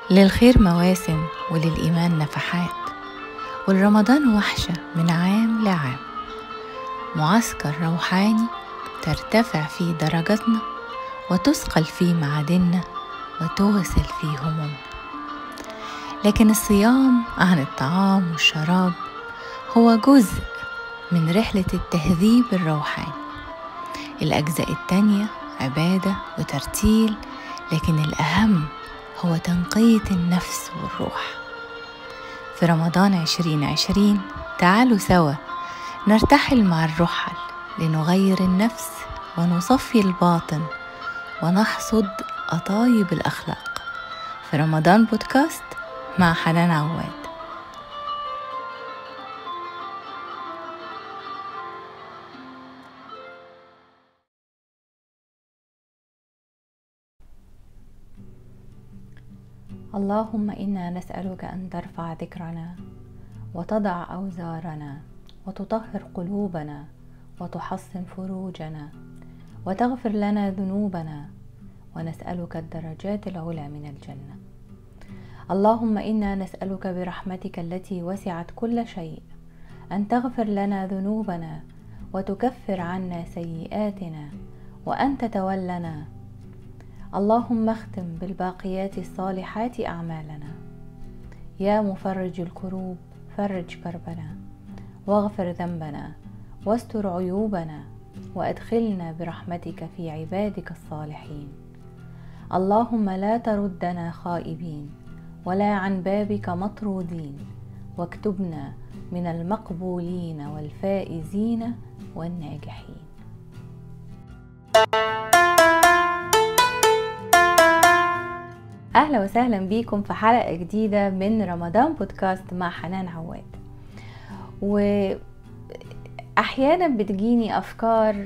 للخير مواسم وللإيمان نفحات والرمضان وحشة من عام لعام معسكر روحاني ترتفع فيه درجاتنا وتثقل فيه معادننا وتغسل فيه همومنا لكن الصيام عن الطعام والشراب هو جزء من رحلة التهذيب الروحاني الأجزاء التانية عبادة وترتيل لكن الأهم هو تنقية النفس والروح في رمضان عشرين عشرين تعالوا سوا نرتحل مع الرحل لنغير النفس ونصفي الباطن ونحصد أطايب الأخلاق في رمضان بودكاست مع حنان عواد اللهم انا نسالك ان ترفع ذكرنا وتضع اوزارنا وتطهر قلوبنا وتحصن فروجنا وتغفر لنا ذنوبنا ونسالك الدرجات العلى من الجنه اللهم انا نسالك برحمتك التي وسعت كل شيء ان تغفر لنا ذنوبنا وتكفر عنا سيئاتنا وان تتولنا اللهم اختم بالباقيات الصالحات اعمالنا يا مفرج الكروب فرج كربنا واغفر ذنبنا واستر عيوبنا وادخلنا برحمتك في عبادك الصالحين اللهم لا تردنا خائبين ولا عن بابك مطرودين واكتبنا من المقبولين والفائزين والناجحين اهلا وسهلا بيكم في حلقه جديده من رمضان بودكاست مع حنان عواد واحيانا بتجيني افكار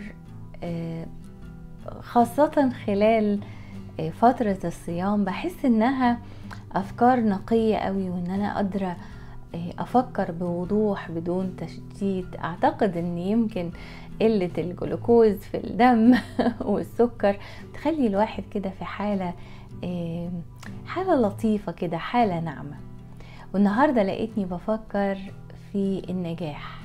خاصه خلال فتره الصيام بحس انها افكار نقيه قوي وان انا قادره افكر بوضوح بدون تشتيت اعتقد ان يمكن قله الجلوكوز في الدم والسكر تخلي الواحد كده في حاله حالة لطيفة كده حالة ناعمة والنهاردة لقيتني بفكر في النجاح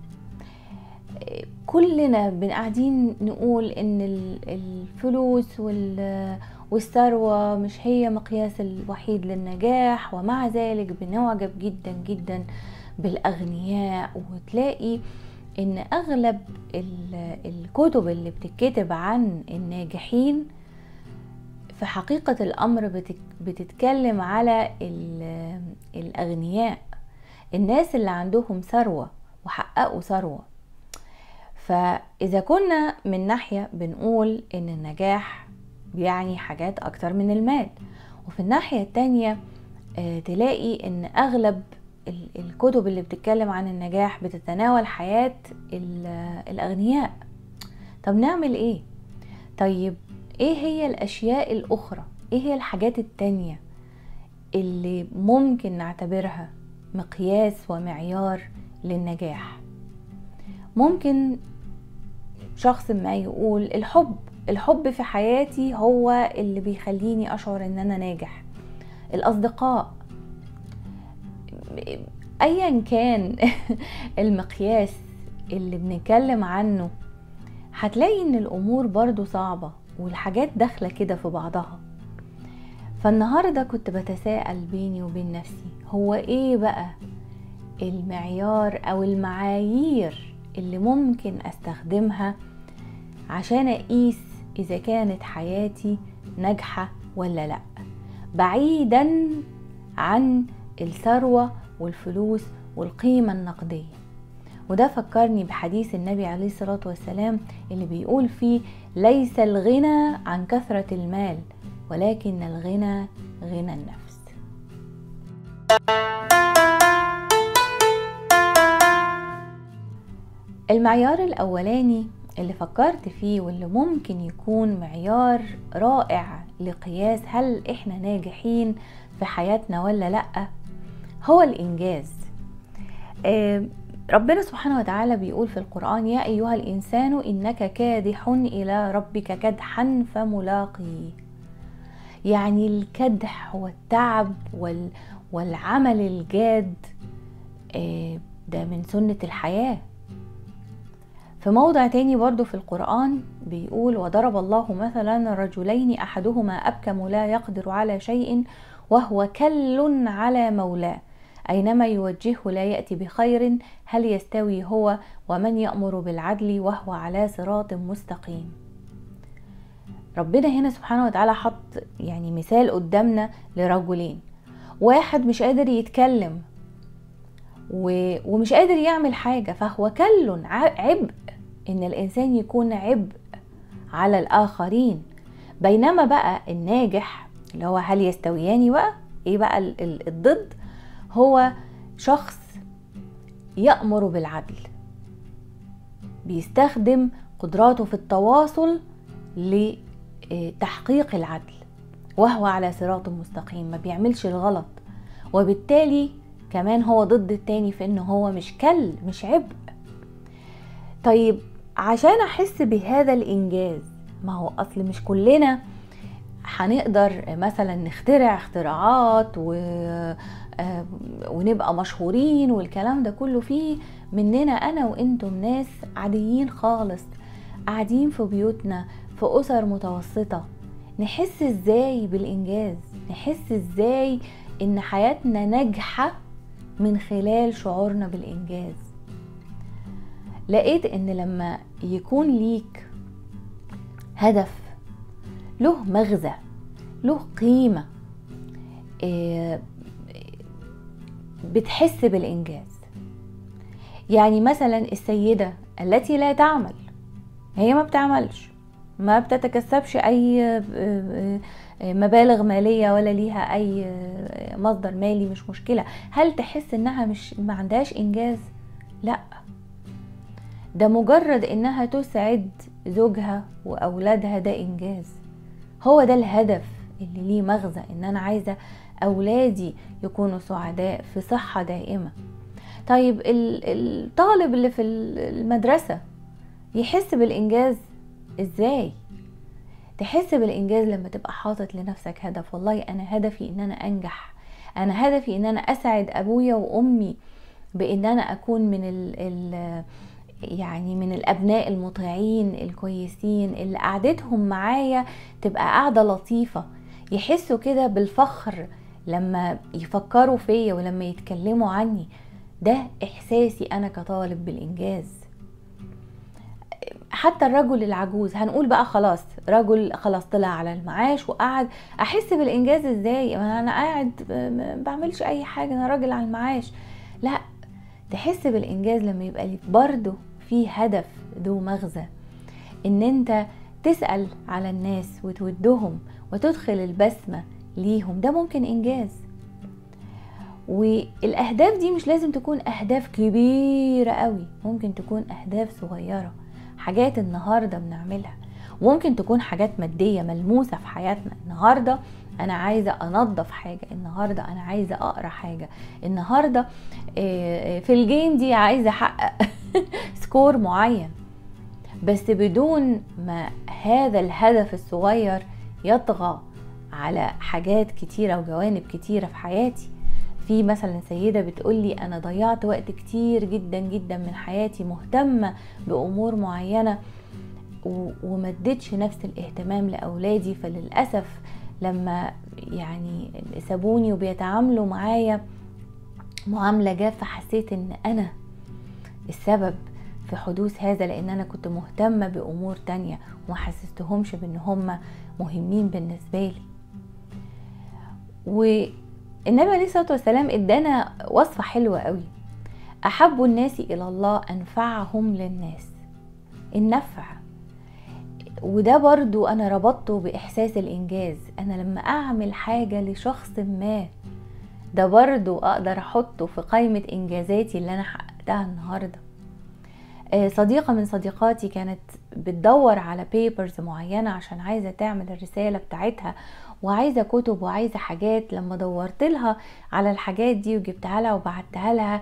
كلنا قاعدين نقول ان الفلوس والثروة مش هي مقياس الوحيد للنجاح ومع ذلك بنعجب جدا جدا بالاغنياء وتلاقي ان اغلب الكتب اللي بتتكتب عن الناجحين في حقيقة الأمر بتتكلم على الأغنياء الناس اللي عندهم ثروة وحققوا ثروة فإذا كنا من ناحية بنقول إن النجاح بيعني حاجات أكتر من المال وفي الناحية التانية تلاقي إن أغلب الكتب اللي بتتكلم عن النجاح بتتناول حياة الأغنياء طب نعمل إيه؟ طيب ايه هي الاشياء الاخرى ايه هي الحاجات التانية اللي ممكن نعتبرها مقياس ومعيار للنجاح ممكن شخص ما يقول الحب الحب في حياتي هو اللي بيخليني اشعر ان انا ناجح الاصدقاء ايا كان المقياس اللي بنتكلم عنه هتلاقي ان الامور برضو صعبه والحاجات داخلة كده في بعضها فالنهاردة كنت بتساءل بيني وبين نفسي هو ايه بقى المعيار او المعايير اللي ممكن استخدمها عشان اقيس اذا كانت حياتي ناجحة ولا لا بعيدا عن الثروة والفلوس والقيمة النقدية وده فكرني بحديث النبي عليه الصلاة والسلام اللي بيقول فيه ليس الغنى عن كثرة المال ولكن الغنى غنى النفس المعيار الأولاني اللي فكرت فيه واللي ممكن يكون معيار رائع لقياس هل احنا ناجحين في حياتنا ولا لأ هو الإنجاز ربنا سبحانه وتعالى بيقول في القرآن يا أيها الإنسان إنك كادح إلى ربك كدحا فملاقيه يعني الكدح والتعب والعمل الجاد آه، ده من سنة الحياة في موضع تاني برضو في القرآن بيقول وضرب الله مثلا رجلين أحدهما أبكم لا يقدر على شيء وهو كل على مولاه أينما يوجهه لا يأتي بخير هل يستوي هو ومن يأمر بالعدل وهو على صراط مستقيم ربنا هنا سبحانه وتعالى حط يعني مثال قدامنا لرجلين واحد مش قادر يتكلم ومش قادر يعمل حاجة فهو كل عبء ان الانسان يكون عبء على الاخرين بينما بقى الناجح اللي هو هل يستويان بقى ايه بقى الضد هو شخص يأمر بالعدل بيستخدم قدراته في التواصل لتحقيق العدل وهو على صراط مستقيم ما بيعملش الغلط وبالتالي كمان هو ضد التاني في انه هو مش كل مش عبء طيب عشان احس بهذا الانجاز ما هو اصل مش كلنا هنقدر مثلا نخترع اختراعات و... آه، ونبقى مشهورين والكلام ده كله فيه مننا انا وانتم ناس عاديين خالص قاعدين في بيوتنا في اسر متوسطه نحس ازاي بالانجاز نحس ازاي ان حياتنا ناجحه من خلال شعورنا بالانجاز لقيت ان لما يكون ليك هدف له مغزى له قيمه آه، بتحس بالانجاز يعني مثلا السيده التي لا تعمل هي ما بتعملش ما بتتكسبش اي آه، آه، مبالغ ماليه ولا ليها اي مصدر مالي مش مشكله هل تحس انها مش ما عندهاش انجاز لا ده مجرد انها تسعد زوجها واولادها ده انجاز هو ده الهدف اللي ليه مغزى ان انا عايزه اولادي يكونوا سعداء في صحه دائمه طيب الطالب اللي في المدرسه يحس بالانجاز ازاي تحس بالانجاز لما تبقى حاطط لنفسك هدف والله انا هدفي ان انا انجح انا هدفي ان انا اسعد ابويا وامي بان انا اكون من ال ال يعني من الابناء المطيعين الكويسين اللي قعدتهم معايا تبقى قعده لطيفه يحسوا كده بالفخر لما يفكروا فيا ولما يتكلموا عني ده احساسي انا كطالب بالانجاز حتى الرجل العجوز هنقول بقى خلاص رجل خلاص طلع على المعاش وقعد احس بالانجاز ازاي انا قاعد بعملش اي حاجه انا راجل على المعاش لا تحس بالانجاز لما يبقى ليك برضه في هدف ذو مغزى ان انت تسأل على الناس وتودهم وتدخل البسمة ليهم ده ممكن انجاز والاهداف دي مش لازم تكون اهداف كبيرة قوي ممكن تكون اهداف صغيرة حاجات النهاردة بنعملها وممكن تكون حاجات مادية ملموسة في حياتنا النهاردة انا عايزة انظف حاجة النهاردة انا عايزة اقرا حاجة النهاردة آه، آه، في الجيم دي عايزة احقق سكور معين بس بدون ما هذا الهدف الصغير يطغى على حاجات كتيرة وجوانب كتيرة في حياتي في مثلا سيدة بتقولي أنا ضيعت وقت كتير جدا جدا من حياتي مهتمة بأمور معينة ومدتش نفس الاهتمام لأولادي فللأسف لما يعني سابوني وبيتعاملوا معايا معاملة جافة حسيت ان انا السبب في حدوث هذا لان انا كنت مهتمة بامور تانية وما حسستهمش بان هم مهمين بالنسبة لي والنبي عليه الصلاة والسلام ادانا وصفة حلوة قوي احب الناس الى الله انفعهم للناس النفع وده برضو انا ربطته باحساس الانجاز انا لما اعمل حاجة لشخص ما ده برضو اقدر احطه في قائمة انجازاتي اللي انا حققتها النهاردة آه، صديقة من صديقاتي كانت بتدور على بيبرز معينة عشان عايزة تعمل الرسالة بتاعتها وعايزة كتب وعايزة حاجات لما دورت لها على الحاجات دي وجبتها لها وبعتها لها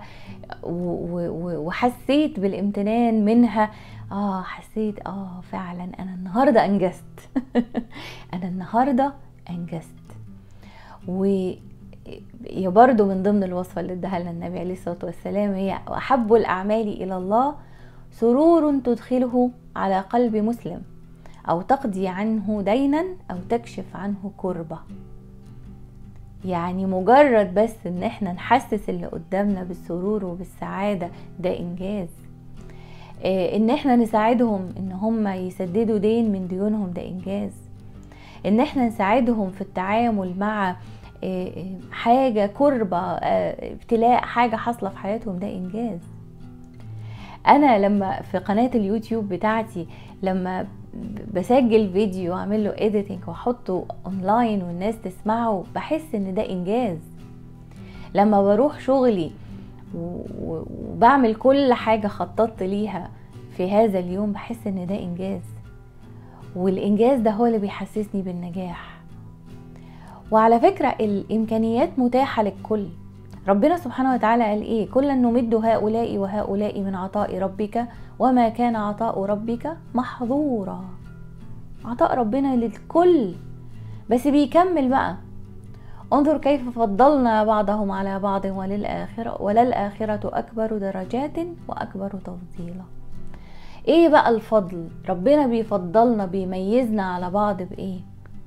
وحسيت بالامتنان منها اه حسيت اه فعلا انا النهارده انجزت انا النهارده انجزت و برضه من ضمن الوصفة اللي اداها لنا النبي عليه الصلاة والسلام هي أحب الأعمال إلى الله سرور تدخله على قلب مسلم أو تقضي عنه دينا أو تكشف عنه كربة يعني مجرد بس ان احنا نحسس اللي قدامنا بالسرور وبالسعادة ده انجاز آه، ان احنا نساعدهم ان هم يسددوا دين من ديونهم ده انجاز ان احنا نساعدهم في التعامل مع آه، آه، حاجة كربة ابتلاء حاجة حاصلة في حياتهم ده انجاز انا لما في قناة اليوتيوب بتاعتي لما بسجل فيديو واعمل له اديتنج واحطه اونلاين والناس تسمعه بحس ان ده انجاز لما بروح شغلي وبعمل كل حاجة خططت ليها في هذا اليوم بحس ان ده انجاز والانجاز ده هو اللي بيحسسني بالنجاح وعلى فكرة الامكانيات متاحة للكل ربنا سبحانه وتعالى قال ايه كلا نمد هؤلاء وهؤلاء من عطاء ربك وما كان عطاء ربك محظورا عطاء ربنا للكل بس بيكمل بقى انظر كيف فضلنا بعضهم على بعض وللآخرة وللآخرة أكبر درجات وأكبر تفضيلا ايه بقى الفضل ربنا بيفضلنا بيميزنا على بعض بايه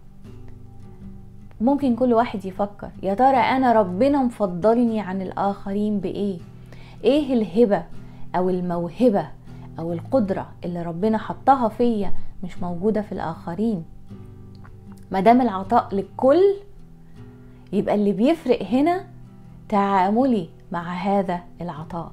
ممكن كل واحد يفكر يا ترى انا ربنا مفضلني عن الاخرين بايه ايه الهبه او الموهبه او القدره اللي ربنا حطها فيا مش موجوده في الاخرين ما دام العطاء للكل يبقى اللي بيفرق هنا تعاملي مع هذا العطاء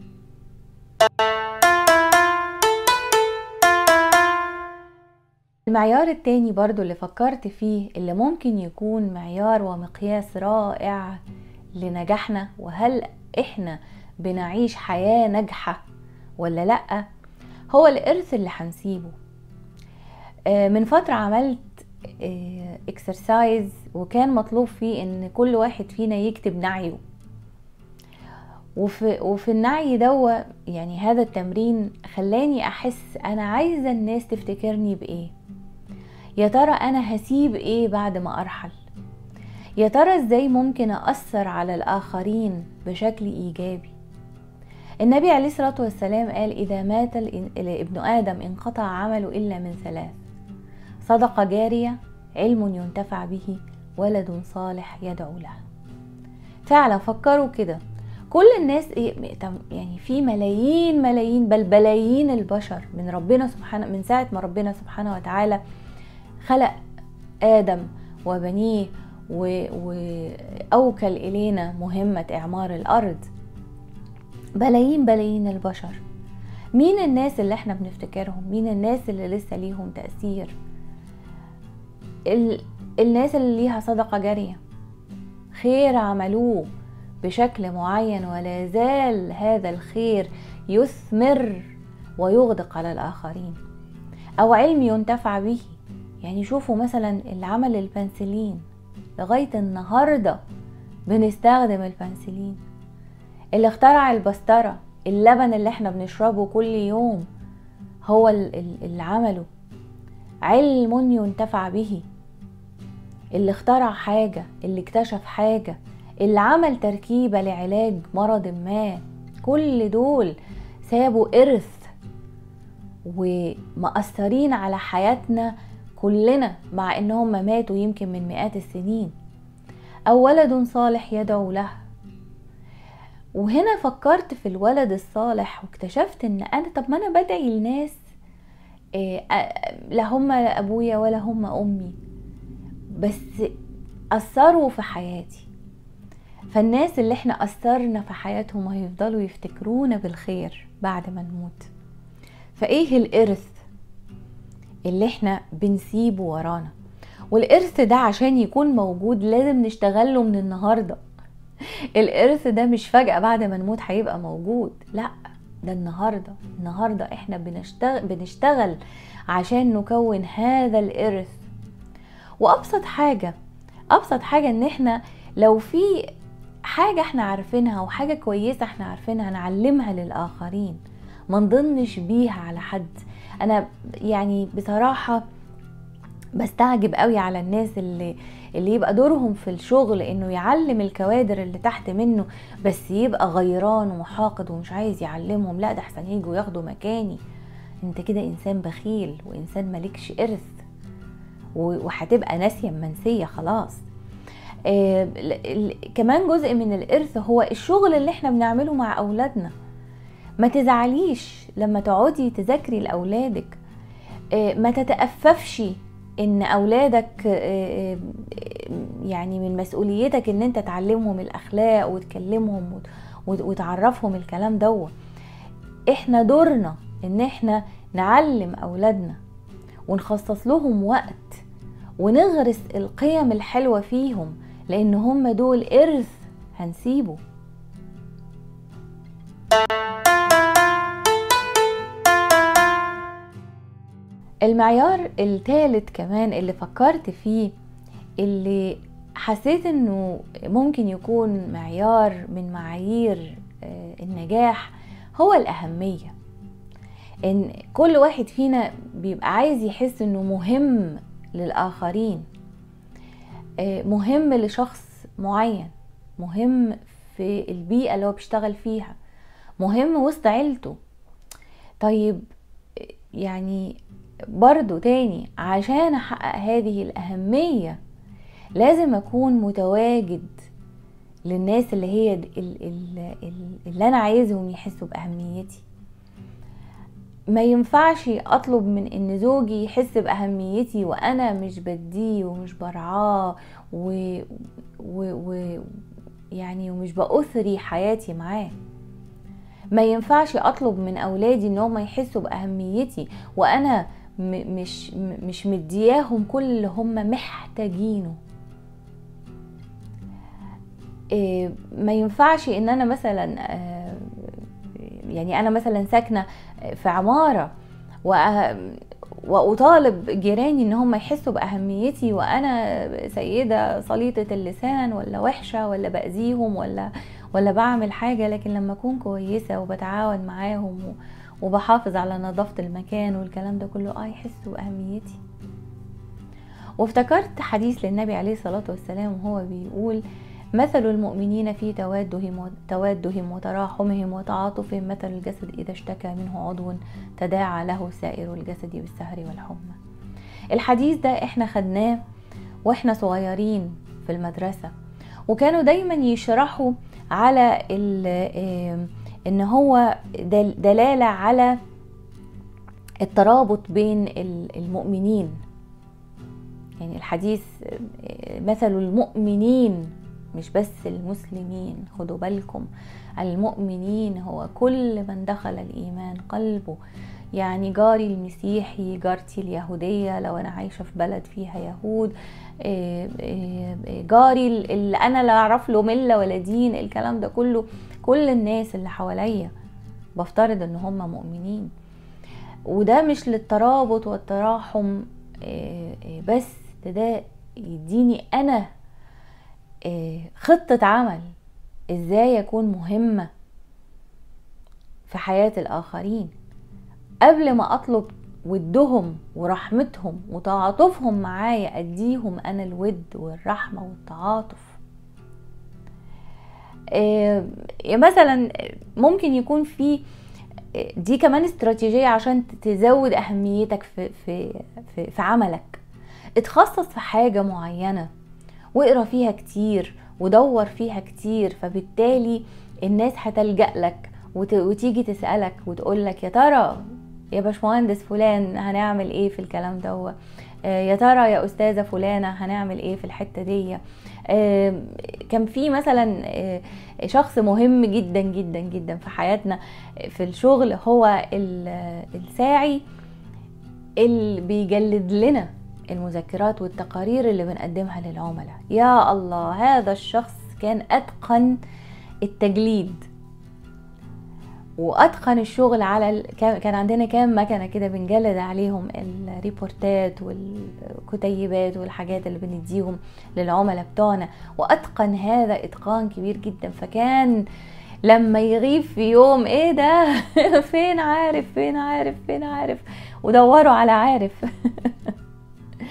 المعيار التاني برضو اللي فكرت فيه اللي ممكن يكون معيار ومقياس رائع لنجاحنا وهل احنا بنعيش حياة ناجحة ولا لأ هو الإرث اللي هنسيبه آه، من فترة عملت اكسرسايز آه، وكان مطلوب فيه ان كل واحد فينا يكتب نعيه وفي, وفي النعي دو يعني هذا التمرين خلاني احس انا عايزة الناس تفتكرني بايه يا ترى انا هسيب ايه بعد ما ارحل يا ترى ازاي ممكن اثر على الاخرين بشكل ايجابي النبي عليه الصلاه والسلام قال اذا مات ابن ادم انقطع عمله الا من ثلاث صدقه جاريه علم ينتفع به ولد صالح يدعو له فعلا فكروا كده كل الناس إيه، يعني في ملايين ملايين بل بلايين البشر من ربنا سبحانه من ساعه ما ربنا سبحانه وتعالى خلق آدم وبنيه وأوكل إلينا مهمة إعمار الأرض بلايين بلايين البشر مين الناس اللي احنا بنفتكرهم مين الناس اللي لسه ليهم تأثير ال... الناس اللي ليها صدقة جارية خير عملوه بشكل معين ولا زال هذا الخير يثمر ويغدق على الآخرين أو علم ينتفع به يعني شوفوا مثلا اللي عمل البنسلين لغاية النهاردة بنستخدم البنسلين اللي اخترع البسترة اللبن اللي احنا بنشربه كل يوم هو اللي عمله علم ينتفع به اللي اخترع حاجة اللي اكتشف حاجة اللي عمل تركيبة لعلاج مرض ما كل دول سابوا إرث ومأثرين على حياتنا كلنا مع انهم ماتوا يمكن من مئات السنين او ولد صالح يدعو له وهنا فكرت في الولد الصالح واكتشفت ان انا طب ما انا بدعي لناس إيه لا هم ابويا ولا هم امي بس اثروا في حياتي فالناس اللي احنا اثرنا في حياتهم هيفضلوا يفتكرونا بالخير بعد ما نموت فايه الارث اللي احنا بنسيبه ورانا والارث ده عشان يكون موجود لازم نشتغله من النهارده الارث ده مش فجأة بعد ما نموت هيبقى موجود لا ده النهاردة النهاردة احنا بنشتغل, بنشتغل عشان نكون هذا الارث وابسط حاجة ابسط حاجة ان احنا لو في حاجة احنا عارفينها وحاجة كويسة احنا عارفينها نعلمها للآخرين ما نضنش بيها على حد انا يعني بصراحه بستعجب قوي على الناس اللي اللي يبقى دورهم في الشغل انه يعلم الكوادر اللي تحت منه بس يبقى غيران وحاقد ومش عايز يعلمهم لا ده احسن يجوا ياخدوا مكاني انت كده انسان بخيل وانسان مالكش ارث وهتبقى ناسيه منسيه خلاص آه كمان جزء من الارث هو الشغل اللي احنا بنعمله مع اولادنا ما تزعليش لما تقعدي تذاكري لاولادك آه ما تتأففش ان اولادك آه، آه، يعني من مسؤوليتك ان انت تعلمهم الاخلاق وتكلمهم وتعرفهم الكلام دوت احنا دورنا ان احنا نعلم اولادنا ونخصص لهم وقت ونغرس القيم الحلوة فيهم لان هم دول ارث هنسيبه المعيار الثالث كمان اللي فكرت فيه اللي حسيت انه ممكن يكون معيار من معايير آه، النجاح هو الاهميه ان كل واحد فينا بيبقى عايز يحس انه مهم للاخرين آه، مهم لشخص معين مهم في البيئه اللي هو بيشتغل فيها مهم وسط عيلته طيب يعني برضو تاني عشان احقق هذه الاهمية لازم اكون متواجد للناس اللي هي اللي انا عايزهم يحسوا باهميتي ما ينفعش اطلب من ان زوجي يحس باهميتي وانا مش بديه ومش برعاه و, و... و... يعني ومش باثري حياتي معاه ما ينفعش اطلب من اولادي ان هم يحسوا باهميتي وانا مش مش مدياهم كل اللي هم محتاجينه إيه، ما ينفعش ان انا مثلا آه، يعني انا مثلا ساكنه في عماره واطالب جيراني ان هم يحسوا باهميتي وانا سيده صليطه اللسان ولا وحشه ولا باذيهم ولا ولا بعمل حاجه لكن لما اكون كويسه وبتعاون معاهم وبحافظ على نظافة المكان والكلام ده كله اه يحسوا بأهميتي وافتكرت حديث للنبي عليه الصلاة والسلام وهو بيقول مثل المؤمنين في توادهم توادهم وتراحمهم وتعاطفهم مثل الجسد إذا اشتكى منه عضو تداعى له سائر الجسد بالسهر والحمى الحديث ده احنا خدناه واحنا صغيرين في المدرسة وكانوا دايما يشرحوا على ان هو دلاله على الترابط بين المؤمنين يعني الحديث مثل المؤمنين مش بس المسلمين خدوا بالكم المؤمنين هو كل من دخل الايمان قلبه يعني جاري المسيحي جارتي اليهودية لو أنا عايشة في بلد فيها يهود آه، آه، جاري اللي أنا لا أعرف له ملة ولا دين الكلام ده كله كل الناس اللي حواليا بفترض ان هم مؤمنين وده مش للترابط والتراحم آه، آه، بس ده, ده يديني انا آه، خطة عمل ازاي اكون مهمة في حياة الاخرين قبل ما اطلب ودهم ورحمتهم وتعاطفهم معايا اديهم انا الود والرحمة والتعاطف آه، مثلا ممكن يكون في آه، دي كمان استراتيجية عشان تزود أهميتك في, في, في, في عملك اتخصص في حاجة معينة واقرا فيها كتير ودور فيها كتير فبالتالي الناس هتلجأ لك وتيجي تسألك وتقولك يا ترى يا باشمهندس فلان هنعمل ايه في الكلام ده آه، يا ترى يا استاذه فلانه هنعمل ايه في الحته دي كان في مثلا آه، شخص مهم جدا جدا جدا في حياتنا في الشغل هو الساعي اللي بيجلد لنا المذكرات والتقارير اللي بنقدمها للعملاء يا الله هذا الشخص كان اتقن التجليد واتقن الشغل على ال... كان عندنا كام مكنه كده بنجلد عليهم الريبورتات والكتيبات والحاجات اللي بنديهم للعملاء بتوعنا واتقن هذا اتقان كبير جدا فكان لما يغيب في يوم ايه ده فين عارف فين عارف فين عارف ودوروا على عارف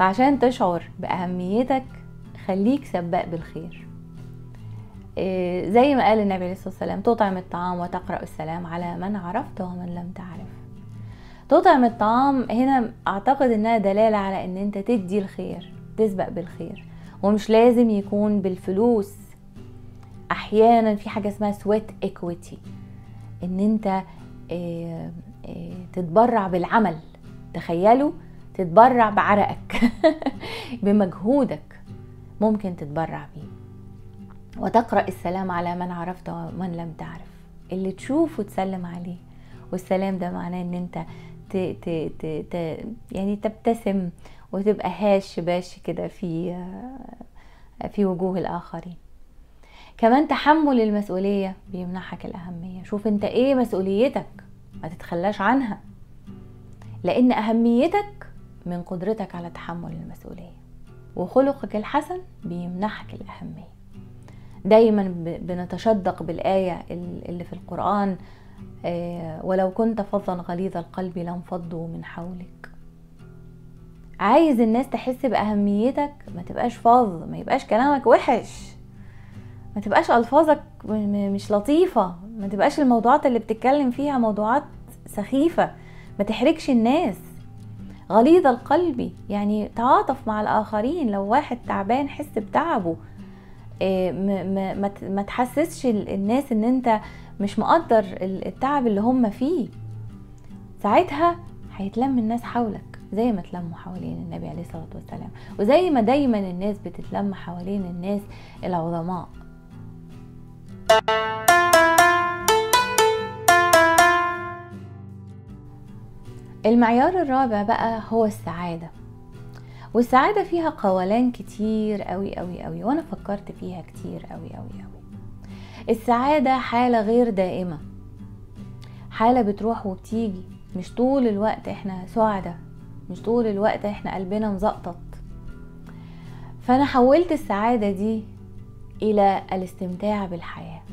فعشان تشعر بأهميتك خليك سباق بالخير إيه، زي ما قال النبي عليه الصلاة والسلام تطعم الطعام وتقرأ السلام على من عرفت ومن لم تعرف تطعم الطعام هنا اعتقد انها دلالة على ان انت تدي الخير تسبق بالخير ومش لازم يكون بالفلوس احيانا في حاجة اسمها سويت ايكويتي ان انت إيه، إيه، تتبرع بالعمل تخيلوا تتبرع بعرقك بمجهودك ممكن تتبرع بيه وتقرأ السلام على من عرفت ومن لم تعرف اللي تشوفه تسلم عليه والسلام ده معناه ان انت ت ت ت ت يعني تبتسم وتبقى هاش باش كده في في وجوه الاخرين كمان تحمل المسؤوليه بيمنحك الاهميه شوف انت ايه مسؤوليتك ما تتخلاش عنها لان اهميتك من قدرتك على تحمل المسؤوليه وخلقك الحسن بيمنحك الاهميه دايما بنتشدق بالآية اللي في القرآن آه، ولو كنت فظا غليظ القلب لانفضوا من حولك عايز الناس تحس بأهميتك ما تبقاش فظ ما يبقاش كلامك وحش ما تبقاش ألفاظك مش لطيفة ما تبقاش الموضوعات اللي بتتكلم فيها موضوعات سخيفة ما تحركش الناس غليظ القلب يعني تعاطف مع الآخرين لو واحد تعبان حس بتعبه آه، ما, ما تحسسش الناس ان انت مش مقدر التعب اللي هم فيه ساعتها هيتلم الناس حولك زي ما تلموا حوالين النبي عليه الصلاه والسلام وزي ما دايما الناس بتتلم حوالين الناس العظماء المعيار الرابع بقى هو السعاده والسعادة فيها قولان كتير قوي قوي قوي وانا فكرت فيها كتير قوي قوي قوي السعادة حالة غير دائمة حالة بتروح وبتيجي مش طول الوقت احنا سعدة مش طول الوقت احنا قلبنا مزقطط فانا حولت السعادة دي الى الاستمتاع بالحياة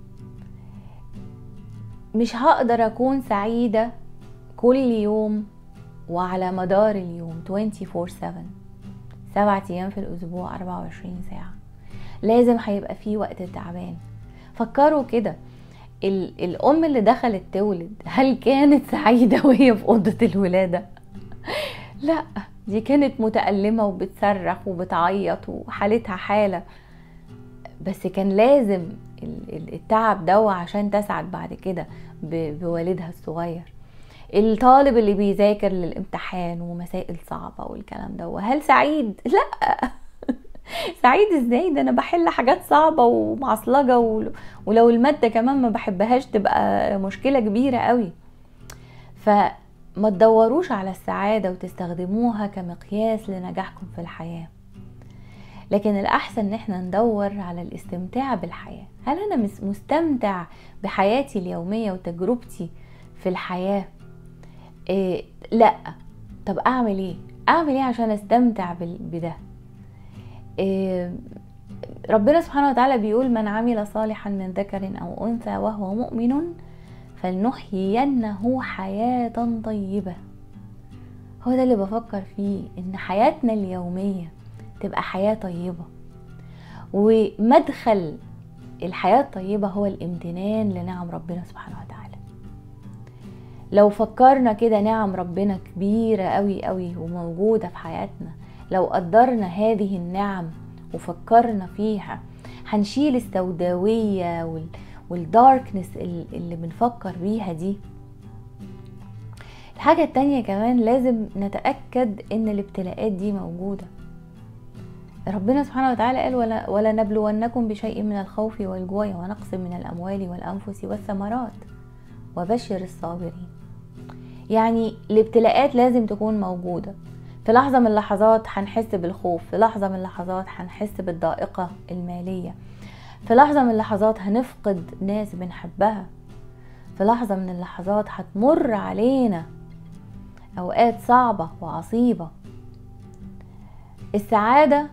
مش هقدر اكون سعيدة كل يوم وعلى مدار اليوم 24 7 سبعة أيام في الأسبوع 24 ساعة لازم هيبقى فيه وقت تعبان فكروا كده الأم اللي دخلت تولد هل كانت سعيدة وهي في أوضة الولادة؟ لا دي كانت متألمة وبتصرخ وبتعيط وحالتها حالة بس كان لازم التعب ده عشان تسعد بعد كده بوالدها الصغير الطالب اللي بيذاكر للامتحان ومسائل صعبة والكلام ده وهل سعيد؟ لا سعيد ازاي ده انا بحل حاجات صعبة ومعصلجة ولو المادة كمان ما بحبهاش تبقى مشكلة كبيرة قوي فما تدوروش على السعادة وتستخدموها كمقياس لنجاحكم في الحياة لكن الأحسن إن احنا ندور على الاستمتاع بالحياة هل أنا مستمتع بحياتي اليومية وتجربتي في الحياة إيه لا طب اعمل ايه اعمل ايه عشان استمتع بده إيه ربنا سبحانه وتعالى بيقول من عمل صالحا من ذكر او انثى وهو مؤمن فلنحيينه حياة طيبة هو ده اللي بفكر فيه ان حياتنا اليومية تبقى حياة طيبة ومدخل الحياة الطيبة هو الامتنان لنعم ربنا سبحانه وتعالى لو فكرنا كده نعم ربنا كبيرة قوي قوي وموجودة في حياتنا لو قدرنا هذه النعم وفكرنا فيها هنشيل السوداوية والداركنس اللي بنفكر بيها دي الحاجة التانية كمان لازم نتأكد ان الابتلاءات دي موجودة ربنا سبحانه وتعالى قال ولا, ولا نبلونكم بشيء من الخوف والجوع ونقص من الأموال والأنفس والثمرات وبشر الصابرين يعني الابتلاءات لازم تكون موجودة في لحظة من اللحظات هنحس بالخوف في لحظة من اللحظات هنحس بالضائقة المالية في لحظة من اللحظات هنفقد ناس بنحبها في لحظة من اللحظات هتمر علينا أوقات صعبة وعصيبة السعادة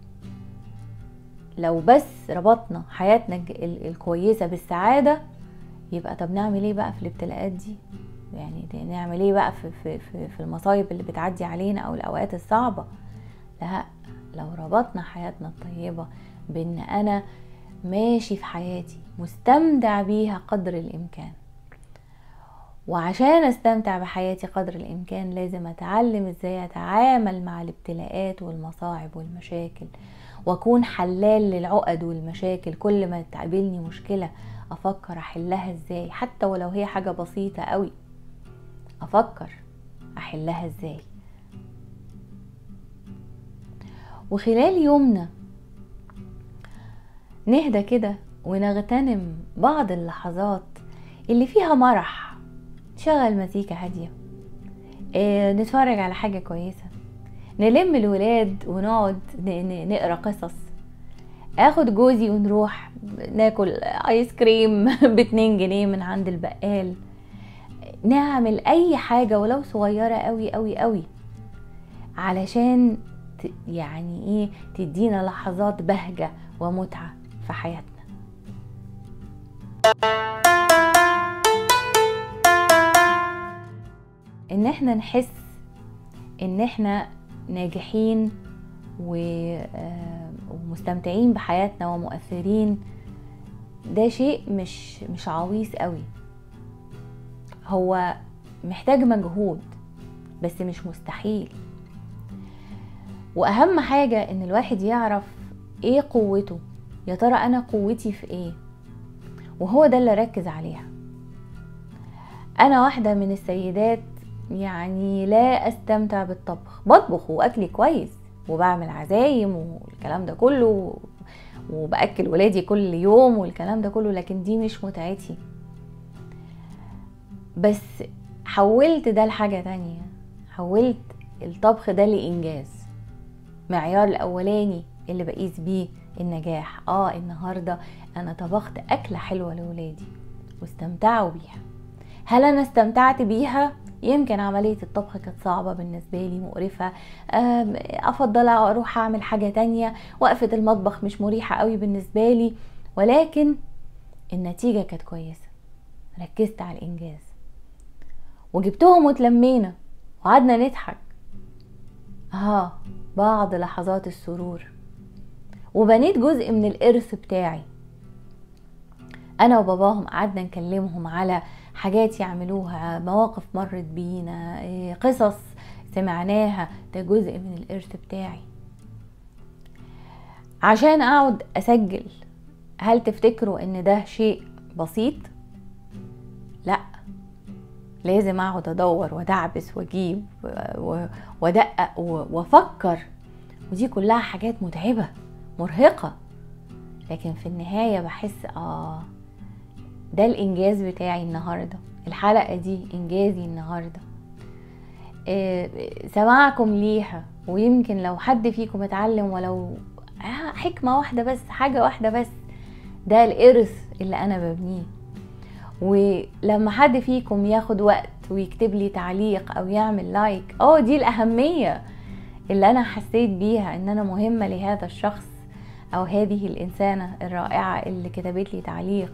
لو بس ربطنا حياتنا الكويسة بالسعادة يبقى طب نعمل ايه بقى في الابتلاءات دي يعني نعمل ايه بقى في, في, في, في المصايب اللي بتعدي علينا او الاوقات الصعبه لا لو ربطنا حياتنا الطيبة بان انا ماشي في حياتي مستمتع بيها قدر الامكان وعشان استمتع بحياتي قدر الامكان لازم اتعلم ازاي اتعامل مع الابتلاءات والمصاعب والمشاكل واكون حلال للعقد والمشاكل كل ما تقابلني مشكلة افكر احلها ازاي حتى ولو هي حاجة بسيطة قوي افكر احلها ازاي وخلال يومنا نهدى كده ونغتنم بعض اللحظات اللي فيها مرح نشغل مزيكا هادية اه نتفرج على حاجة كويسة نلم الولاد ونقعد نقرا قصص اخد جوزي ونروح ناكل ايس كريم باتنين جنيه من عند البقال نعمل اي حاجة ولو صغيرة قوي قوي قوي علشان يعني ايه تدينا لحظات بهجة ومتعة في حياتنا ان احنا نحس ان احنا ناجحين ومستمتعين بحياتنا ومؤثرين ده شيء مش مش عويص قوي هو محتاج مجهود بس مش مستحيل واهم حاجة ان الواحد يعرف ايه قوته يا ترى انا قوتي في ايه وهو ده اللي ركز عليها انا واحدة من السيدات يعني لا استمتع بالطبخ بطبخ واكلي كويس وبعمل عزايم والكلام ده كله وباكل ولادي كل يوم والكلام ده كله لكن دي مش متعتي بس حولت ده لحاجة تانية حولت الطبخ ده لإنجاز معيار الأولاني اللي بقيس بيه النجاح اه النهاردة أنا طبخت أكلة حلوة لولادي واستمتعوا بيها هل أنا استمتعت بيها؟ يمكن عملية الطبخ كانت صعبة بالنسبة لي مقرفة أفضل أروح أعمل حاجة تانية وقفة المطبخ مش مريحة قوي بالنسبة لي ولكن النتيجة كانت كويسة ركزت على الإنجاز وجبتهم وتلمينا وقعدنا نضحك اه بعض لحظات السرور وبنيت جزء من الإرث بتاعي أنا وباباهم قعدنا نكلمهم على حاجات يعملوها مواقف مرت بينا قصص سمعناها ده جزء من الإرث بتاعي عشان أقعد أسجل هل تفتكروا إن ده شيء بسيط؟ لا لازم اقعد ادور وادعبس واجيب وادقق وافكر ودي كلها حاجات متعبه مرهقه لكن في النهايه بحس اه ده الانجاز بتاعي النهارده الحلقه دي انجازي النهارده إيه سماعكم ليها ويمكن لو حد فيكم اتعلم ولو حكمه واحده بس حاجه واحده بس ده الارث اللي انا ببنيه ولما حد فيكم ياخد وقت ويكتب لي تعليق او يعمل لايك اه دي الاهميه اللي انا حسيت بيها ان انا مهمه لهذا الشخص او هذه الانسانه الرائعه اللي كتبت لي تعليق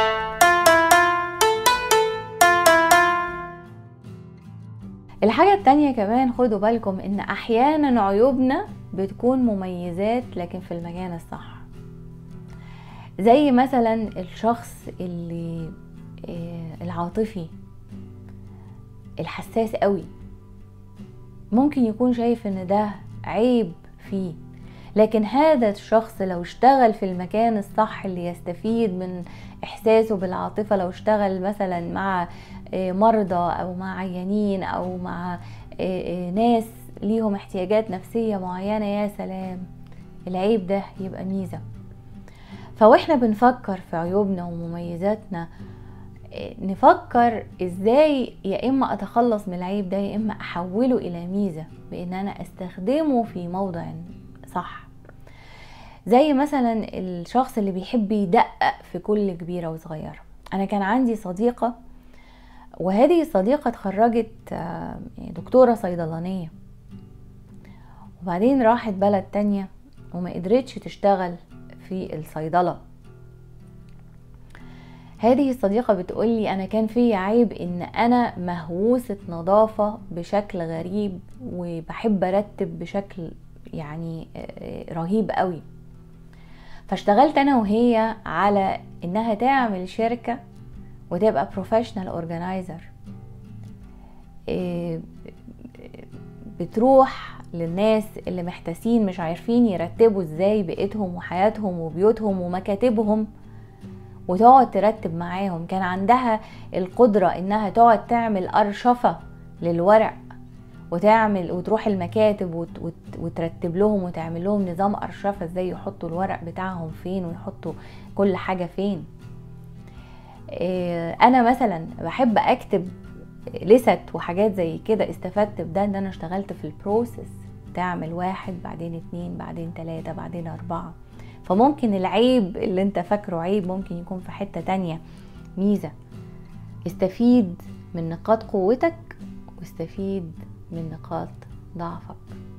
الحاجة التانية كمان خدوا بالكم ان احيانا عيوبنا بتكون مميزات لكن في المكان الصح زي مثلا الشخص اللي العاطفي الحساس قوي ممكن يكون شايف ان ده عيب فيه لكن هذا الشخص لو اشتغل في المكان الصح اللي يستفيد من احساسه بالعاطفه لو اشتغل مثلا مع مرضى او مع عيانين او مع ناس ليهم احتياجات نفسيه معينه يا سلام العيب ده يبقى ميزه فواحنا بنفكر في عيوبنا ومميزاتنا نفكر ازاي يا اما اتخلص من العيب ده يا اما احوله الى ميزه بان انا استخدمه في موضع صح زي مثلا الشخص اللي بيحب يدقق في كل كبيره وصغيره انا كان عندي صديقه وهذه الصديقه اتخرجت دكتوره صيدلانيه وبعدين راحت بلد تانية وما قدرتش تشتغل في الصيدله هذه الصديقة بتقولي أنا كان في عيب إن أنا مهووسة نظافة بشكل غريب وبحب أرتب بشكل يعني رهيب قوي فاشتغلت انا وهي على انها تعمل شركة وتبقى بروفيشنال اورجنايزر بتروح للناس اللي محتاسين مش عارفين يرتبوا ازاي بيئتهم وحياتهم وبيوتهم ومكاتبهم وتقعد ترتب معاهم كان عندها القدرة انها تقعد تعمل ارشفة للورق وتعمل وتروح المكاتب وت وت وترتب لهم وتعمل لهم نظام ارشفة ازاي يحطوا الورق بتاعهم فين ويحطوا كل حاجة فين انا مثلا بحب اكتب لست وحاجات زي كده استفدت بده ان انا اشتغلت في البروسيس تعمل واحد بعدين اتنين بعدين تلاتة بعدين اربعة فممكن العيب اللي انت فاكره عيب ممكن يكون في حتة تانية ميزة استفيد من نقاط قوتك واستفيد من نقاط ضعفك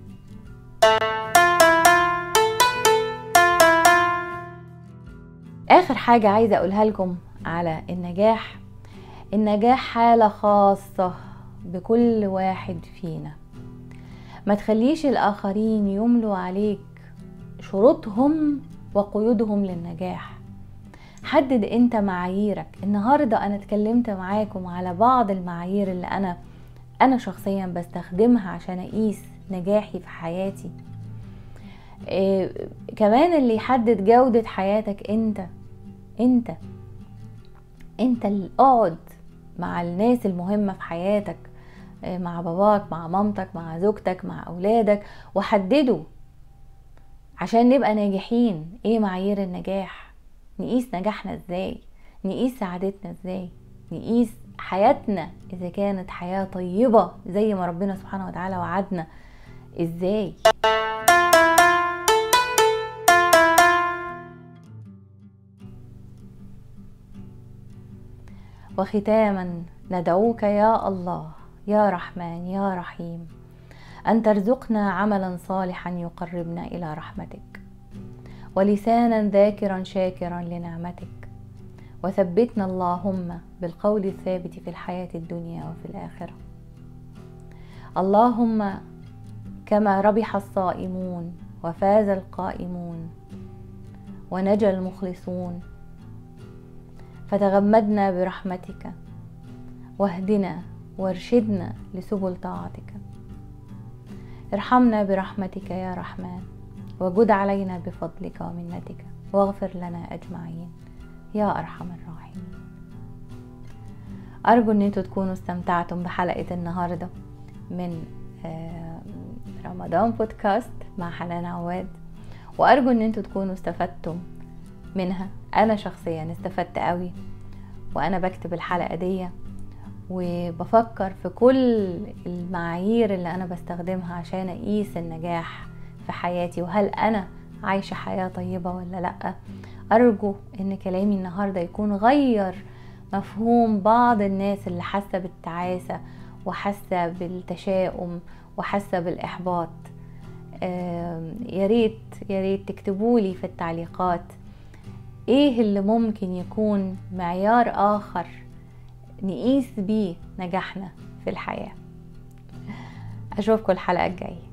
اخر حاجة عايزة اقولها لكم على النجاح النجاح حالة خاصة بكل واحد فينا ما تخليش الآخرين يملوا عليك شروطهم وقيودهم للنجاح حدد انت معاييرك النهاردة انا اتكلمت معاكم على بعض المعايير اللي انا انا شخصيا بستخدمها عشان اقيس نجاحي في حياتي إيه كمان اللي يحدد جودة حياتك انت انت انت اللي اقعد مع الناس المهمة في حياتك مع باباك مع مامتك مع زوجتك مع أولادك وحددوا عشان نبقى ناجحين ايه معايير النجاح نقيس نجاحنا ازاي نقيس سعادتنا ازاي نقيس حياتنا اذا كانت حياة طيبة زي ما ربنا سبحانه وتعالى وعدنا ازاي وختاما ندعوك يا الله يا رحمن يا رحيم ان ترزقنا عملا صالحا يقربنا الى رحمتك ولسانا ذاكرا شاكرا لنعمتك وثبتنا اللهم بالقول الثابت في الحياه الدنيا وفي الاخره اللهم كما ربح الصائمون وفاز القائمون ونجا المخلصون فتغمدنا برحمتك واهدنا وارشدنا لسبل طاعتك ارحمنا برحمتك يا رحمن وجد علينا بفضلك ومنتك واغفر لنا اجمعين يا ارحم الراحمين ارجو ان انتوا تكونوا استمتعتم بحلقه النهارده من رمضان بودكاست مع حنان عواد وارجو ان انتوا تكونوا استفدتم منها انا شخصيا استفدت قوي وانا بكتب الحلقه دي وبفكر في كل المعايير اللي انا بستخدمها عشان اقيس النجاح في حياتي وهل انا عايشه حياه طيبه ولا لا ارجو ان كلامي النهارده يكون غير مفهوم بعض الناس اللي حاسه بالتعاسه وحاسه بالتشاؤم وحاسه بالاحباط يا ريت يا ريت تكتبولي في التعليقات ايه اللي ممكن يكون معيار اخر نقيس بيه نجاحنا في الحياه اشوفكم الحلقه الجايه